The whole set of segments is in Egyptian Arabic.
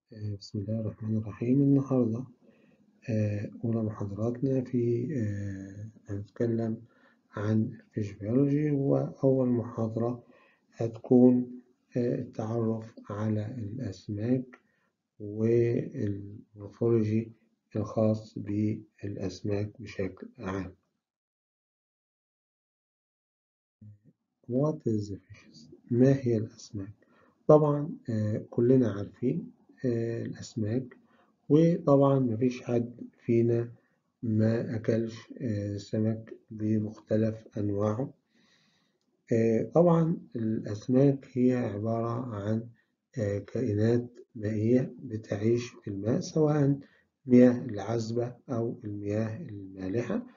آه، بسم الله الرحمن الرحيم النهاردة آه، أولى محاضراتنا في آه، هنتكلم عن الفيش بيولوجي وأول محاضرة هتكون التعرف على الأسماك والمورفولوجي الخاص بالأسماك بشكل عام. What is the fishes؟ ما هي الأسماك؟ طبعا كلنا عارفين الأسماك وطبعا مفيش حد فينا ما أكلش سمك بمختلف أنواعه طبعا الأسماك هي عبارة عن كائنات مائية بتعيش في الماء سواء المياه العذبة أو المياه المالحة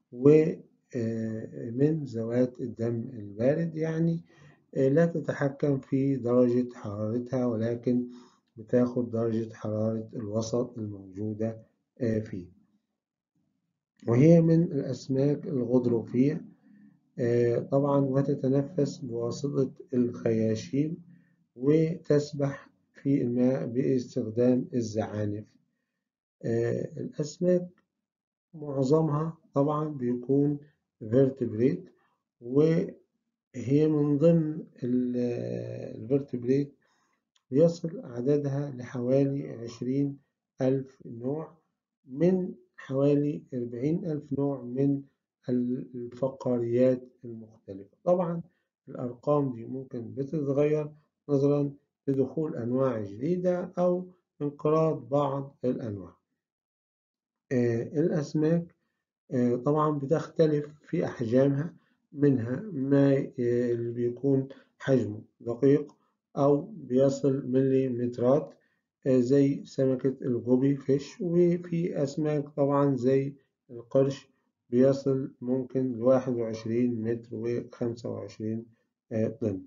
ومن ذوات الدم البارد يعني لا تتحكم في درجة حرارتها ولكن بتاخد درجة حرارة الوسط الموجودة فيه وهي من الأسماك الغضروفية طبعا وتتنفس بواسطة الخياشيم وتسبح في الماء باستخدام الزعانف الأسماك معظمها طبعا بيكون فيرتبريت وهي من ضمن الفيرتبريت بيصل عددها لحوالي عشرين ألف نوع من حوالي أربعين ألف نوع من الفقاريات المختلفة طبعا الأرقام دي ممكن بتتغير نظرا لدخول أنواع جديدة أو انقراض بعض الأنواع آه الأسماك آه طبعا بتختلف في أحجامها منها ما آه اللي بيكون حجمه دقيق أو بيصل مليمترات زي سمكة الغوبي فيش وفي أسماك طبعا زي القرش بيصل ممكن لواحد وعشرين متر وخمسة وعشرين طن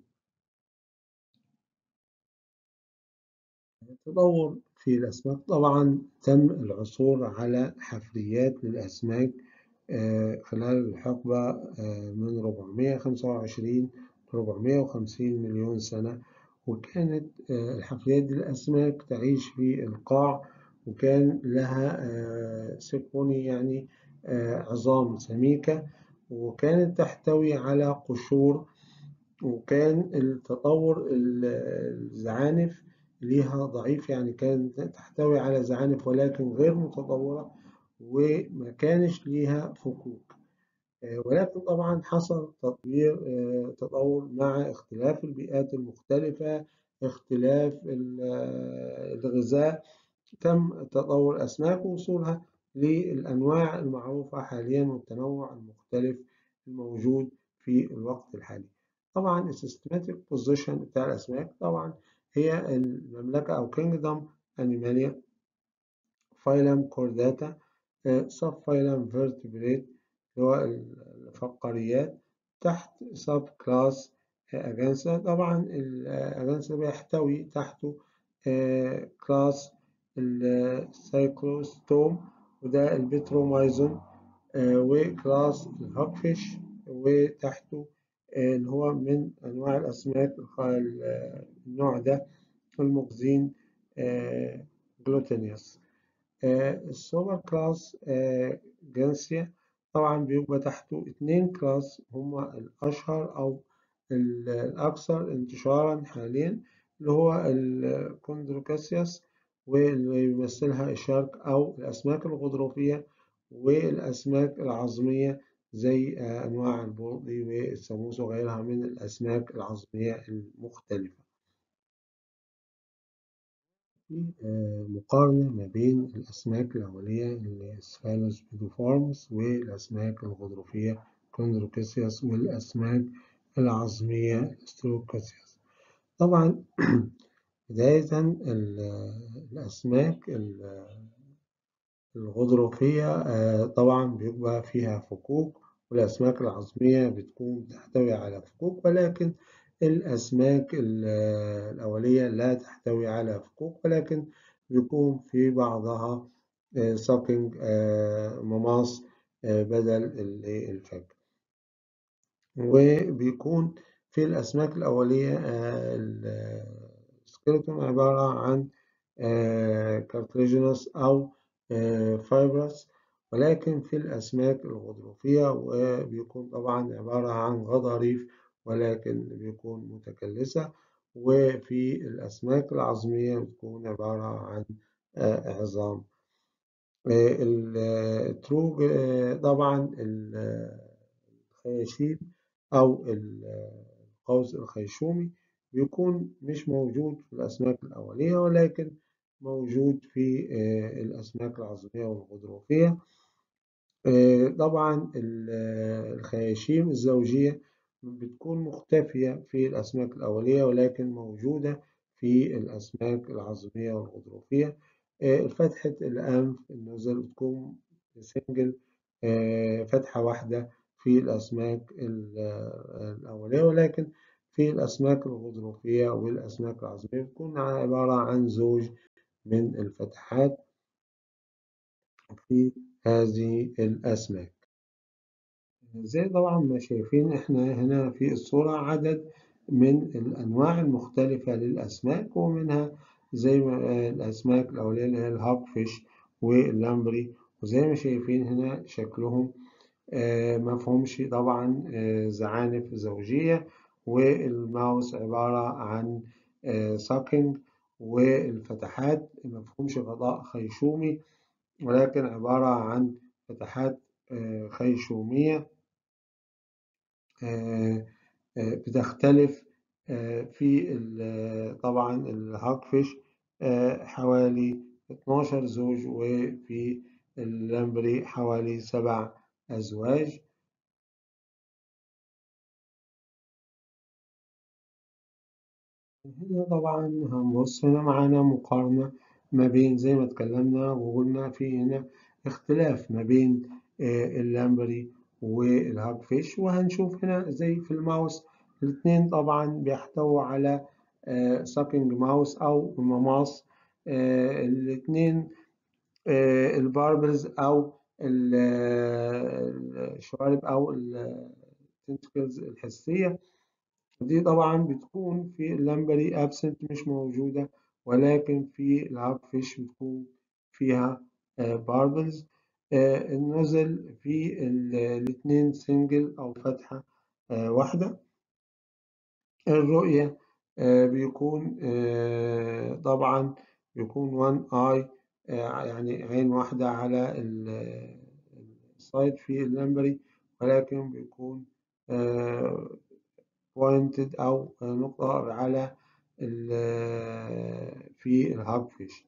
التطور في الأسماك طبعا تم العثور على حفريات للأسماك خلال الحقبة من 425 ل 450 مليون سنة وكانت الحفريات دي الأسماك تعيش في القاع وكان لها سيكوني يعني عظام سميكة وكانت تحتوي على قشور وكان التطور الزعانف ليها ضعيف يعني كانت تحتوي على زعانف ولكن غير متطورة وما كانش ليها فكوك ولكن طبعا حصل تطوير تطور مع اختلاف البيئات المختلفة اختلاف الغذاء تم تطور الأسماك ووصولها للأنواع المعروفة حاليا والتنوع المختلف الموجود في الوقت الحالي طبعا السيستماتيك بوزيشن بتاع الأسماك طبعا هي المملكة أو كينجدم أنيماليا فايلم كورداتا سب فايلم فيرتبريت اللي هو الفقاريات تحت سب كلاس أجانسا طبعا الأجانسا بيحتوي تحته كلاس السايكلوستوم وده البترومايزون وكلاس الهوكفيش وتحته اللي هو من أنواع الأسماك النوع ده المغزين جلوتينيوس السوبر كلاس جانسيا طبعا بيبقى تحته اتنين كلاس هما الأشهر أو الأكثر انتشارا حاليا اللي هو الكوندروكاسيوس واللي يمثلها الشارك أو الأسماك الغضروفية والأسماك العظمية زي أنواع البلطي والساموس وغيرها من الأسماك العظمية المختلفة. في مقارنة ما بين الأسماك الأولية اللي سفالوس بيدوفورمس والأسماك الغضروفية كوندروكاسيوس والأسماك العظمية ستروكاسيوس طبعا بداية الأسماك الغضروفية طبعا بيبقى فيها فكوك والأسماك العظمية بتكون تحتوي على فكوك ولكن الأسماك الأولية لا تحتوي على فكوك ولكن بيكون في بعضها ساكنج مماص بدل الفك وبيكون في الأسماك الأولية السكيلتون عبارة عن كارتليجينوس أو فايبرس ولكن في الأسماك الغضروفية وبيكون طبعا عبارة عن غضاريف ولكن بيكون متكلسة وفي الأسماك العظمية بتكون عبارة عن عظام التروج طبعا الخياشيم أو القوس الخيشومي بيكون مش موجود في الأسماك الأولية ولكن موجود في الأسماك العظمية والغضروفية طبعا الخياشيم الزوجية بتكون مختفية في الأسماك الأولية ولكن موجودة في الأسماك العظمية والغضروفية فتحة الأنف النزل بتكون سنجل فتحة واحدة في الأسماك الأولية ولكن في الأسماك الغضروفية والأسماك العظمية بتكون عبارة عن زوج من الفتحات في هذه الأسماك زي طبعا ما شايفين احنا هنا في الصورة عدد من الأنواع المختلفة للأسماك ومنها زي ما الأسماك الأولية اللي هي الهاك فيش واللامبري وزي ما شايفين هنا شكلهم مفهومش طبعا زعانف زوجية والماوس عبارة عن ساكنج والفتحات مفهومش غطاء خيشومي ولكن عبارة عن فتحات خيشومية بتختلف في طبعا الهاكفيش حوالي 12 زوج وفي اللامبري حوالي سبع أزواج هنا طبعا هنبص هنا معانا مقارنة ما بين زي ما اتكلمنا وقلنا في هنا اختلاف ما بين اللامبري والهاك فيش وهنشوف هنا زي في الماوس الاثنين طبعا بيحتووا على ساكنج ماوس او مماص الاثنين الباربلز او الشوارب او التنتكلز الحسية دي طبعا بتكون في اللامبري ابسنت مش موجودة ولكن في الهاك فيش بتكون فيها باربلز النزل في الاثنين سنجل أو فتحة واحدة الرؤية بيكون طبعا بيكون وان اي يعني عين واحدة على السايد في اللامبري ولكن بيكون بوينتد أو نقطة على في الهاك فيش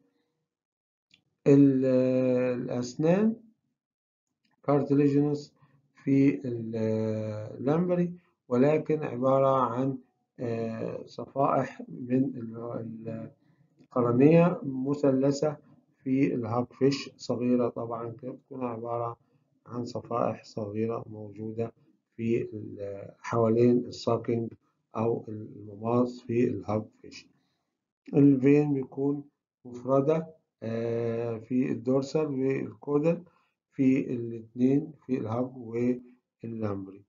الأسنان كارتليجينوس في اللامبري ولكن عبارة عن صفائح من القرنية مثلثة في الهاك فيش صغيرة طبعا بتكون عبارة عن صفائح صغيرة موجودة في حوالين الساكنج أو المماص في الهاك فيش الفين بيكون مفردة في الدورسال والكودل في الاثنين في الهاب واللامبري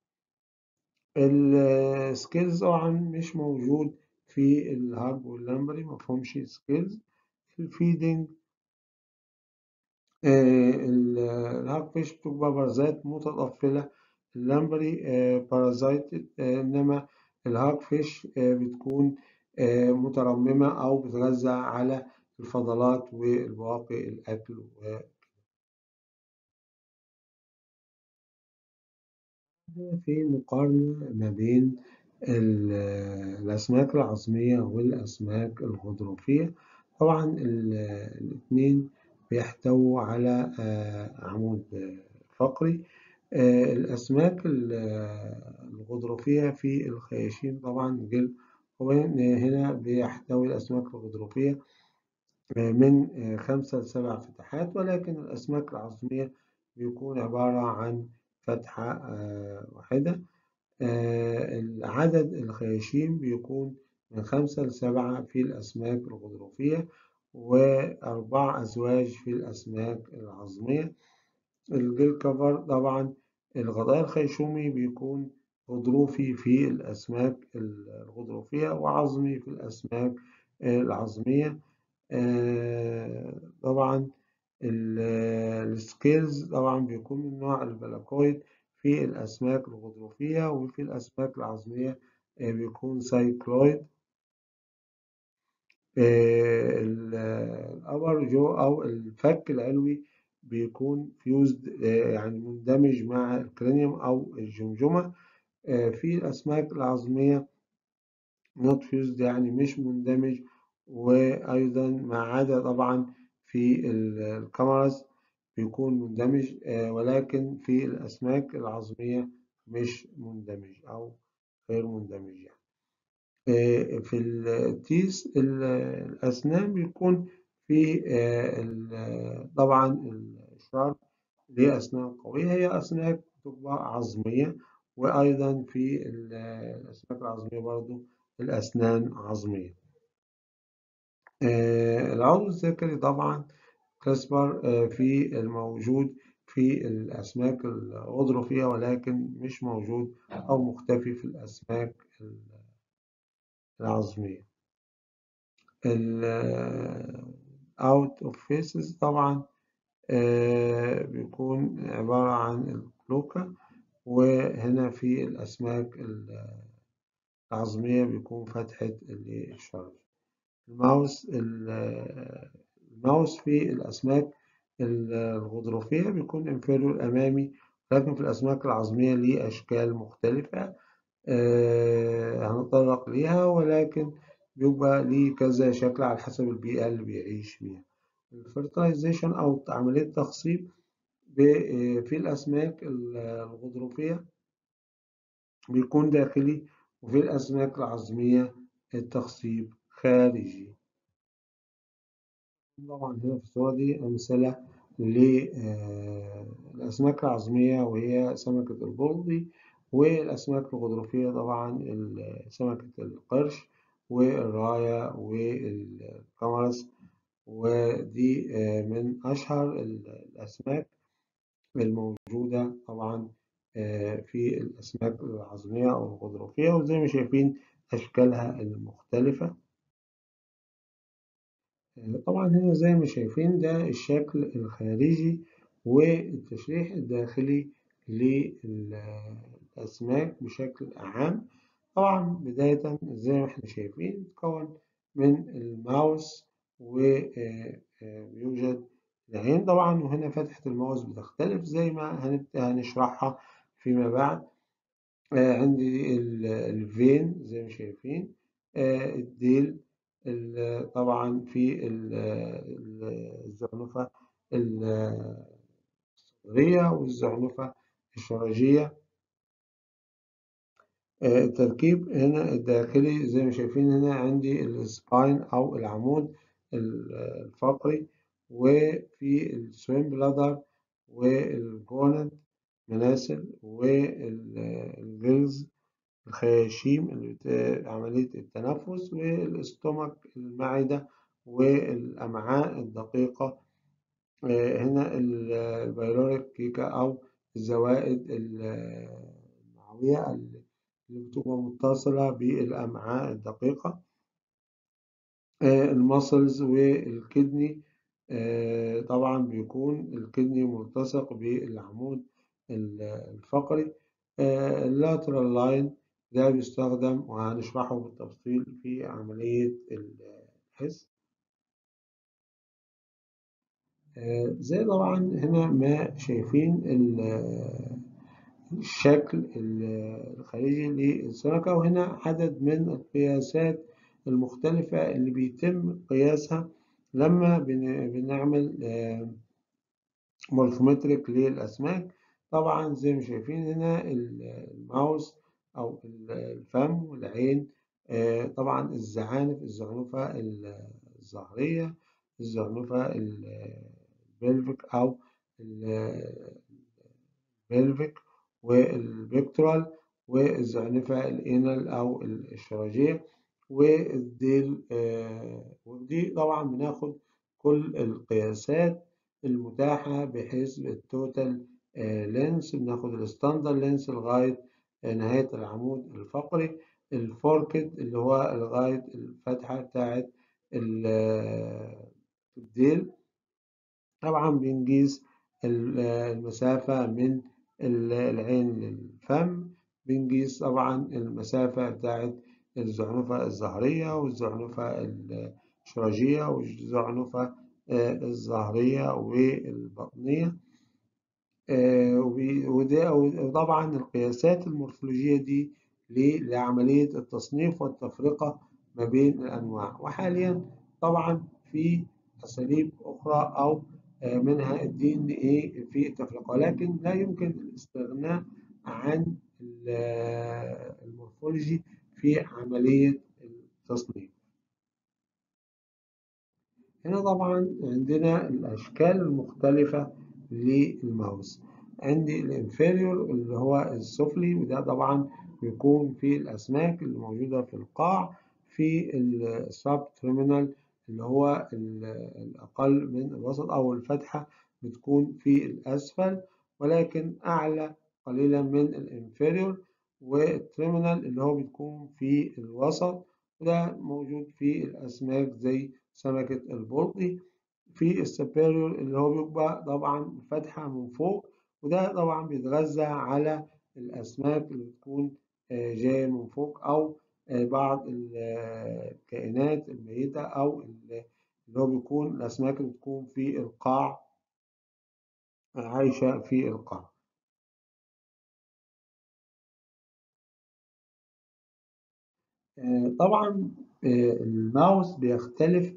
السكيلز طبعا مش موجود في الهاب واللامبري مفهومش سكيلز في الفيدنج الهاب فيش بتبقى بارازات متطفلة اللامبري بارازايت إنما الهاك فيش بتكون مترممة أو بتغذى على الفضلات والبواقي الأكل و في مقارنة ما بين الأسماك العظمية والأسماك الغضروفية طبعا الاثنين بيحتووا على عمود فقري الأسماك الغضروفية في الخياشيم طبعا جلد هنا بيحتوي الأسماك الغضروفية من خمسة لسبع فتحات ولكن الأسماك العظمية بيكون عبارة عن فتحة واحدة عدد الخياشيم بيكون من خمسة لسبعة في الأسماك الغضروفية وأربع أزواج في الأسماك العظمية الجل كفر طبعا الغطاء الخيشومي بيكون غضروفي في الأسماك الغضروفية وعظمي في الأسماك العظمية طبعا السكيلز طبعا بيكون من نوع البلاكويد في الأسماك الغضروفية وفي الأسماك العظمية بيكون سايكلويد الأبر جو أو الفك العلوي بيكون فيوزد يعني مندمج مع الكرينيوم أو الجمجمة في الأسماك العظمية نوت فيوزد يعني مش مندمج وأيضا ما عدا طبعا في الكاميراز بيكون مندمج ولكن في الأسماك العظمية مش مندمج أو غير مندمج يعني. في التيس الأسنان بيكون في طبعا الشارك ليه أسنان قوية هي أسنان بتبقى عظمية وأيضا في الأسماك العظمية برضو الأسنان عظمية العضو الذكري طبعا كسبر في الموجود في الأسماك الغضروفية ولكن مش موجود أو مختفي في الأسماك العظمية ال out of faces طبعا بيكون عبارة عن الكلوكا وهنا في الأسماك العظمية بيكون فتحة الشرج الماوس الماوس في الأسماك الغضروفية بيكون انفيريور أمامي لكن في الأسماك العظمية ليه أشكال مختلفة آه هنتطرق ليها ولكن بيبقى ليه كذا شكل على حسب البيئة اللي بيعيش فيها الفرتلايزيشن أو عملية تخصيب في الأسماك الغضروفية بيكون داخلي وفي الأسماك العظمية التخصيب خارجي طبعا هنا في الصورة دي أمثلة للأسماك العظمية وهي سمكة البلطي والأسماك الغضروفية طبعا سمكة القرش والراية والكمرس ودي من أشهر الأسماك الموجودة طبعا في الأسماك العظمية أو الغضروفية وزي ما شايفين أشكالها المختلفة طبعا هنا زي ما شايفين ده الشكل الخارجي والتشريح الداخلي للأسماك بشكل عام طبعا بداية زي ما احنا شايفين تكون من الماوس ويوجد العين طبعا وهنا فتحة الماوس بتختلف زي ما هنشرحها فيما بعد عندي الفين زي ما شايفين الديل طبعا في الزعنفة الصدرية والزعنفة الشرجية التركيب هنا الداخلي زي ما شايفين هنا عندي السباين أو العمود الفقري وفي السويم بلادر والجوند مناسل والجلز الخياشيم اللي عملية التنفس والاستومك المعدة والأمعاء الدقيقة هنا البيلوريك كيكا أو الزوائد المعوية اللي بتبقى متصلة بالأمعاء الدقيقة المسلز والكدني طبعا بيكون الكدني ملتصق بالعمود الفقري اللاترال لاين ده بيستخدم وهنشرحه بالتفصيل في عملية الحس زي طبعا هنا ما شايفين الشكل الخارجي للسمكة وهنا عدد من القياسات المختلفة اللي بيتم قياسها لما بنعمل مورفومتريك للأسماك طبعا زي ما شايفين هنا الماوس أو الفم والعين طبعا الزعانف الزعنفة الظهرية الزعنفة البلفيك أو البلفيك والبيكتورال والزعنفة الانال أو الشرجية والديل ودي طبعا بناخد كل القياسات المتاحة بحيث التوتال لينس بناخد الستاندر لينس لغاية نهاية العمود الفقري الفوركد اللي هو لغاية الفتحة بتاعت في الديل طبعا بنقيس المسافة من العين للفم بنقيس طبعا المسافة بتاعت الزعنفة الظهرية والزعنفة الشرجية والزعنفة الظهرية والبطنية وطبعا القياسات المورفولوجية دي لعملية التصنيف والتفرقة ما بين الأنواع وحاليا طبعا في أساليب أخرى أو منها الدي ان ايه في التفرقة ولكن لا يمكن الاستغناء عن المورفولوجي في عملية التصنيف هنا طبعا عندنا الأشكال المختلفة للماوس عندي الانفيريور اللي هو السفلي وده طبعا بيكون في الأسماك اللي موجودة في القاع في السب تيرمينال اللي هو الأقل من الوسط أو الفتحة بتكون في الأسفل ولكن أعلى قليلا من الانفيريور والتيرمينال اللي هو بتكون في الوسط وده موجود في الأسماك زي سمكة البلطي في السبيريور اللي هو بيبقى طبعا فتحة من فوق وده طبعا بيتغذى على الأسماك اللي بتكون جاية من فوق أو بعض الكائنات الميتة أو اللي هو بيكون الأسماك اللي بتكون في القاع عايشة في القاع طبعا الماوس بيختلف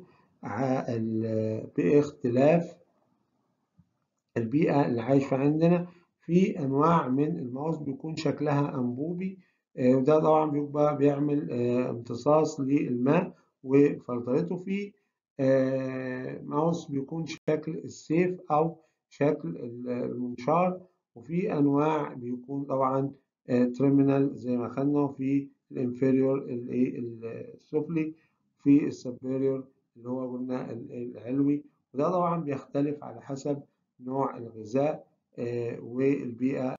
باختلاف البيئة اللي عايش فيها عندنا في أنواع من الماوس بيكون شكلها أنبوبي وده طبعا بيبقى بيعمل امتصاص للماء وفلترته في ماوس بيكون شكل السيف أو شكل المنشار وفي أنواع بيكون طبعا تيرمينال زي ما خدنا وفي الانفيريور السفلي في السبيريور اللي هو قلنا العلوي وده طبعا بيختلف على حسب نوع الغذاء والبيئة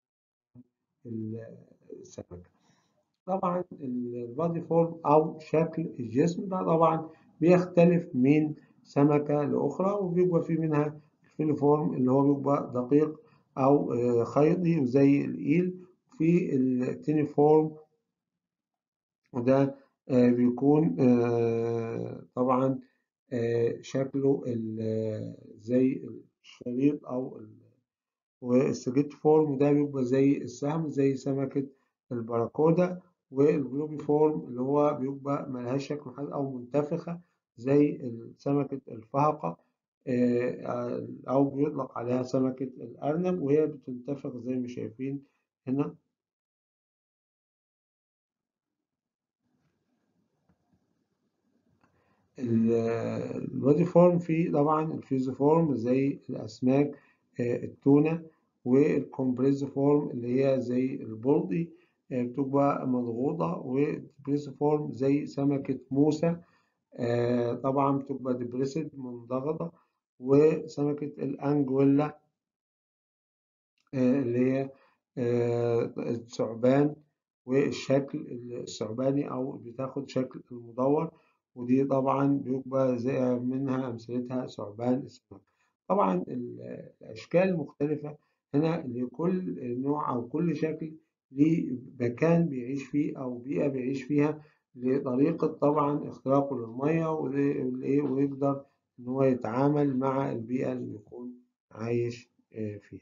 السمكة طبعا البادي فورم أو شكل الجسم ده طبعا بيختلف من سمكة لأخرى وبيبقى في منها الفيليفورم اللي هو بيبقى دقيق أو خيطي وزي الإيل في التينيفورم وده بيكون طبعا شكله زي الشريط أو والسجيت فورم ده بيبقى زي السهم زي سمكة البراكودا والجلوبي فورم اللي هو بيبقى ملهاش شكل محدد أو منتفخة زي سمكة الفهقة أو بيطلق عليها سمكة الأرنب وهي بتنتفخ زي ما شايفين هنا البودي فورم فيه طبعا الفيزو فورم زي الأسماك التونة والكومبريز فورم اللي هي زي البلطي بتبقى مضغوطة والدبريس فورم زي سمكة موسى طبعا بتبقى دبريسد منضغطة وسمكة الأنجويلا اللي هي الثعبان والشكل الثعباني أو بتاخد شكل المدور ودي طبعا بيبقى زي منها أمثلتها ثعبان السمك طبعا الأشكال مختلفة هنا لكل نوع أو كل شكل ليه مكان بيعيش فيه أو بيئة بيعيش فيها لطريقة طبعا اختراقه للمية ويقدر إن هو يتعامل مع البيئة اللي بيكون عايش فيها.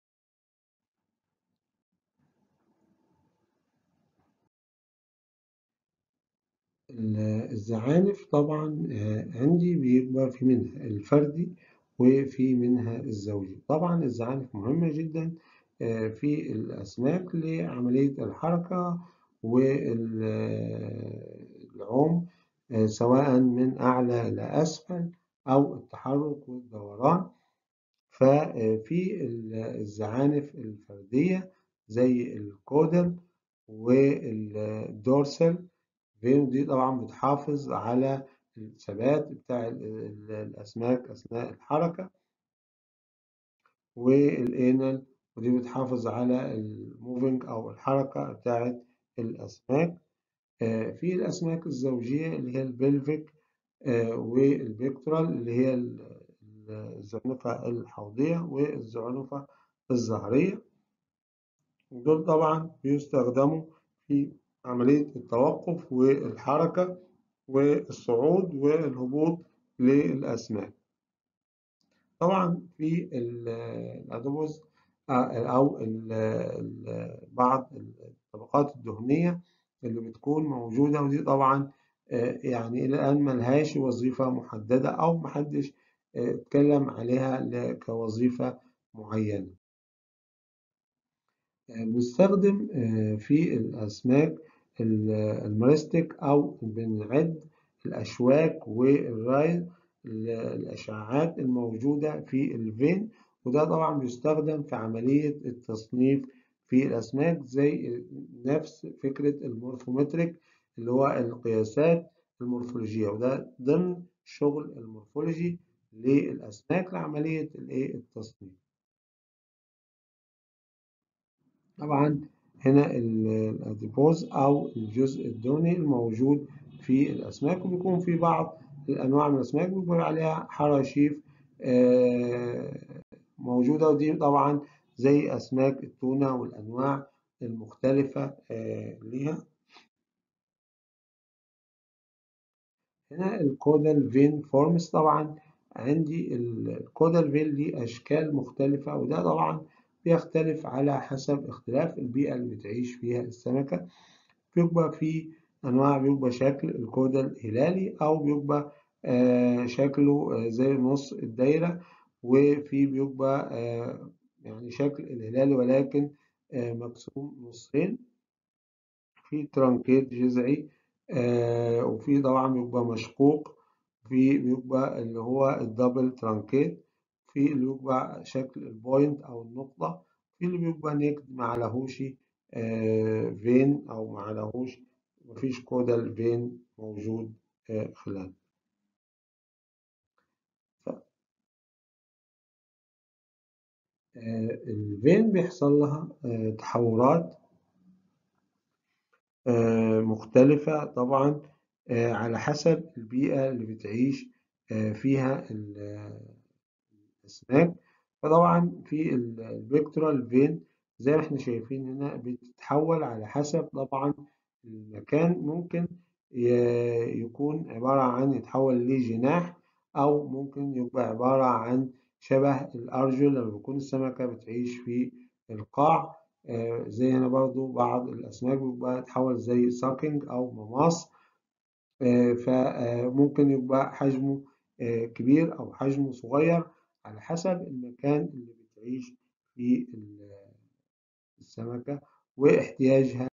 الزعانف طبعا عندي بيبقى في منها الفردي وفي منها الزوجي طبعا الزعانف مهمة جدا في الأسماك لعملية الحركة والعوم سواء من أعلى إلى أسفل أو التحرك والدوران ففي الزعانف الفردية زي الكودل والدورسل دي طبعا بتحافظ على الثبات بتاع الأسماك أثناء الحركة والإنال ودي بتحافظ على الموفينج أو الحركة بتاعة الأسماك في الأسماك الزوجية اللي هي البلفيك والبيكتورال اللي هي الزعنفة الحوضية والزعنفة الظهرية دول طبعا بيستخدموا في عملية التوقف والحركة والصعود والهبوط للأسماك طبعا في الأدوبوس أو بعض الطبقات الدهنية اللي بتكون موجودة ودي طبعا يعني إلى الآن ملهاش وظيفة محددة أو محدش اتكلم عليها كوظيفة معينة بنستخدم في الأسماك المارستيك أو بنعد الأشواك والرايل الأشعاعات الموجودة في الفين وده طبعا بيستخدم في عملية التصنيف في الأسماك زي نفس فكرة المورفومتريك اللي هو القياسات المورفولوجية وده ضمن شغل المورفولوجي للأسماك لعملية التصنيف طبعا هنا الأديبوز أو الجزء الدهني الموجود في الأسماك وبيكون في بعض الأنواع من الأسماك بيكون عليها حراشيف موجودة ودي طبعا زي أسماك التونة والأنواع المختلفة ليها هنا الكودال فين فورمز طبعا عندي الكودال فين ليه أشكال مختلفة وده طبعا بيختلف على حسب اختلاف البيئة اللي بتعيش فيها السمكة بيبقى في أنواع بيبقى شكل الكودال هلالي أو بيبقى آه شكله آه زي نص الدايرة وفي بيبقى آه يعني شكل الهلالي ولكن مقسوم نصين في ترانكيت جذعي وفي طبعا بيبقى مشقوق في بيبقى اللي هو الدبل ترانكيت في اللي بيبقى شكل البوينت أو النقطة في اللي بيبقى نيكد معلهوش فين أو معلهوش مفيش كودال فين موجود خلال الفين بيحصل لها تحورات مختلفة طبعا على حسب البيئة اللي بتعيش فيها الأسماك فطبعا في البيكتورال فين زي ما احنا شايفين هنا بتتحول على حسب طبعا المكان ممكن يكون عبارة عن يتحول لجناح أو ممكن يبقى عبارة عن شبه الأرجل لما بيكون السمكة بتعيش في القاع زي هنا برضو بعض الأسماك بيبقى تحول زي ساكينج أو مماص فممكن يبقى حجمه كبير أو حجمه صغير على حسب المكان اللي بتعيش فيه السمكة واحتياجها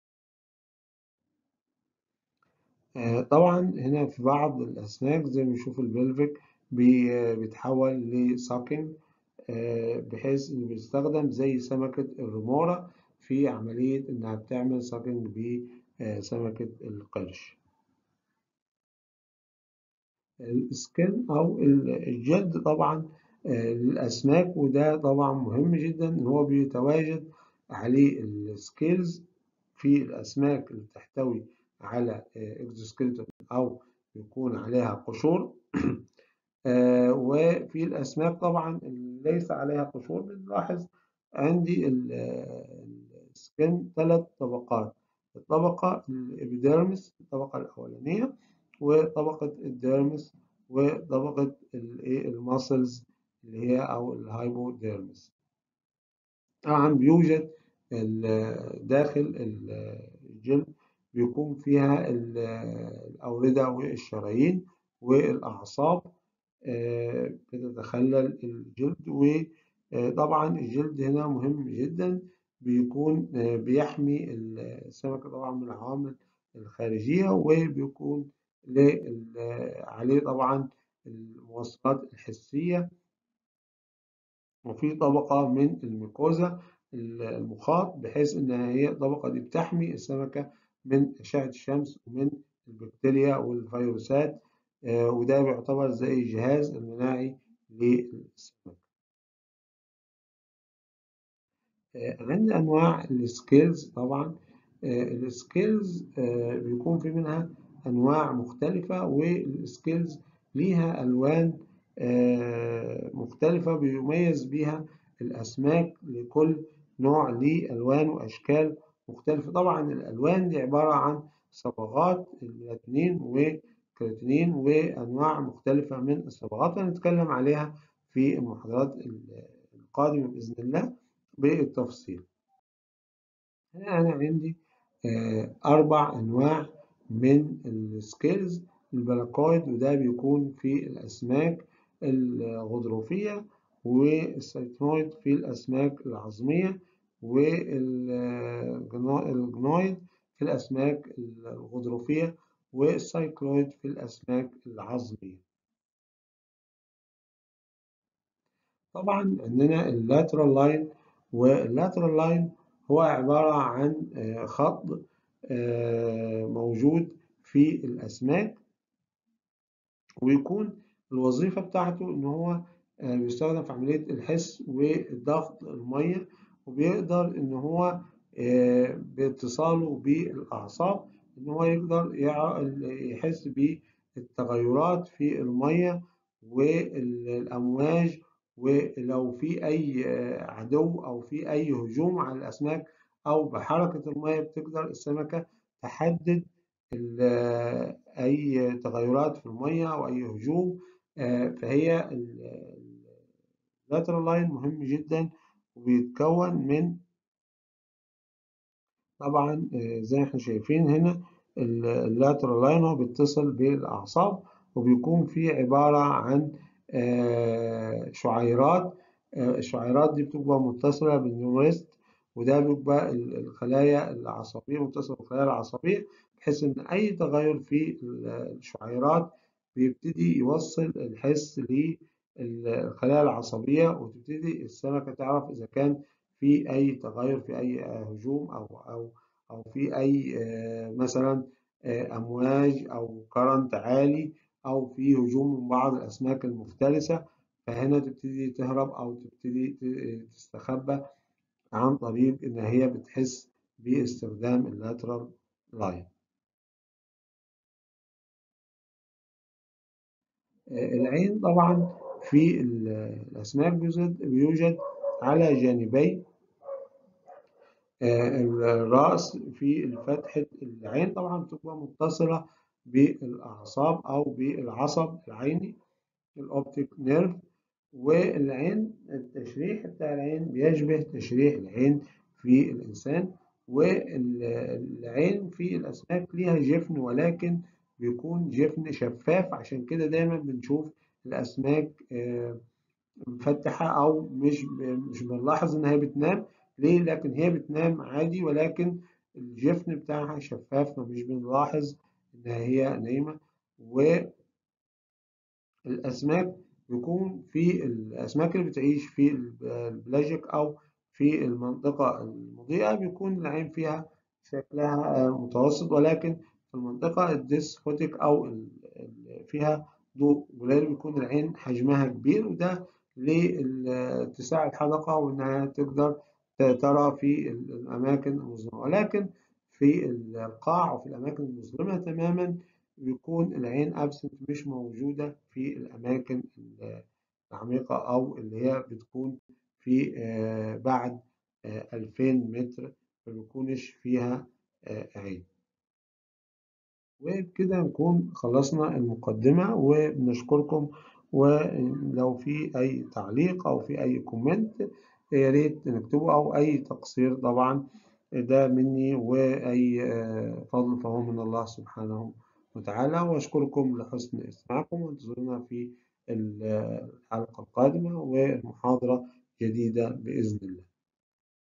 طبعا هنا في بعض الأسماك زي ما نشوف البلفيك بيتحول لساكينج بحيث إنه بيستخدم زي سمكة الرمورة في عملية إنها بتعمل ساكينج بسمكة القرش. السكن أو الجلد طبعا للأسماك وده طبعا مهم جدا إن هو بيتواجد عليه السكيلز في الأسماك اللي بتحتوي على اكزوسكيلتون أو يكون عليها قشور آه وفي الأسماك طبعا اللي ليس عليها قشور بنلاحظ عندي السكن ثلاث طبقات الطبقة الإبيديرمس الطبقة الأولانية وطبقة الديرمس وطبقة الماسلز اللي هي أو الهايبوديرمس طبعا بيوجد داخل الجلد بيكون فيها الأوردة والشرايين والأعصاب بتتخلل الجلد وطبعا الجلد هنا مهم جدا بيكون بيحمي السمكة طبعا من العوامل الخارجية وبيكون عليه طبعا المواصفات الحسية وفي طبقة من الميكوزا المخاط بحيث إنها هي الطبقة دي بتحمي السمكة من أشعة الشمس ومن البكتيريا والفيروسات وده بيعتبر زي الجهاز المناعي للسمك عندنا أنواع السكيلز طبعا السكيلز بيكون في منها أنواع مختلفة والسكيلز ليها ألوان مختلفة بيميز بيها الأسماك لكل نوع ليه ألوان وأشكال مختلفة طبعا الألوان دي عبارة عن صبغات الميلاتونين وكرياتينين وأنواع مختلفة من الصبغات هنتكلم عليها في المحاضرات القادمة بإذن الله بالتفصيل هنا أنا عندي أربع أنواع من السكيلز البلاكويد وده بيكون في الأسماك الغضروفية والسيتنويد في الأسماك العظمية والجنويد في الأسماك الغضروفية والسايكلويد في الأسماك العظمية طبعا عندنا اللاترال لاين واللاترال لاين هو عبارة عن خط موجود في الأسماك ويكون الوظيفة بتاعته إن هو بيستخدم في عملية الحس والضغط المية وبيقدر إن هو باتصاله بالأعصاب إن هو يقدر يحس بالتغيرات في المية والأمواج ولو في أي عدو أو في أي هجوم على الأسماك أو بحركة المية بتقدر السمكة تحدد أي تغيرات في المية أو أي هجوم فهي اللاترال لاين مهم جدا وبيتكون من طبعا زي ما احنا شايفين هنا اللاترال لاين هو بيتصل بالأعصاب وبيكون فيه عبارة عن شعيرات الشعيرات دي بتبقى متصلة بالنيوريست وده بيبقى الخلايا العصبية متصلة بالخلايا العصبية بحيث إن أي تغير في الشعيرات بيبتدي يوصل الحس للخلايا العصبية وتبتدي السمكة تعرف إذا كان في أي تغير في أي هجوم أو أو أو في أي مثلا أمواج أو كرنت عالي أو في هجوم من بعض الأسماك المفترسة فهنا تبتدي تهرب أو تبتدي تستخبى عن طريق إن هي بتحس باستخدام اللاترال لاين. العين طبعا في الأسماك بيوجد على جانبي الرأس في فتحة العين طبعا بتبقى متصلة بالأعصاب أو بالعصب العيني الأوبتيك نيرف والعين التشريح بتاع العين بيشبه تشريح العين في الإنسان والعين في الأسماك ليها جفن ولكن بيكون جفن شفاف عشان كده دايما بنشوف الأسماك مفتحة أو مش مش بنلاحظ إن هي بتنام ليه؟ لكن هي بتنام عادي ولكن الجفن بتاعها شفاف فمش بنلاحظ إن هي نايمة والأسماك بيكون في الأسماك اللي بتعيش في البلاجيك أو في المنطقة المضيئة بيكون العين فيها شكلها متوسط ولكن في المنطقة الديسفوتيك أو فيها ضوء قليل بيكون العين حجمها كبير وده لاتساع الحدقة وإنها تقدر ترى في الأماكن المظلمة ولكن في القاع وفي الأماكن المظلمة تماما بيكون العين أبسنت مش موجودة في الأماكن العميقة أو اللي هي بتكون في بعد 2000 متر ما بيكونش فيها عين وبكده نكون خلصنا المقدمة وبنشكركم ولو في أي تعليق أو في أي كومنت يا ريت نكتبه أو أي تقصير طبعا ده مني وأي فضل فهو من الله سبحانه وتعالى وأشكركم لحسن استماعكم وانتظرونا في الحلقة القادمة والمحاضرة جديدة بإذن الله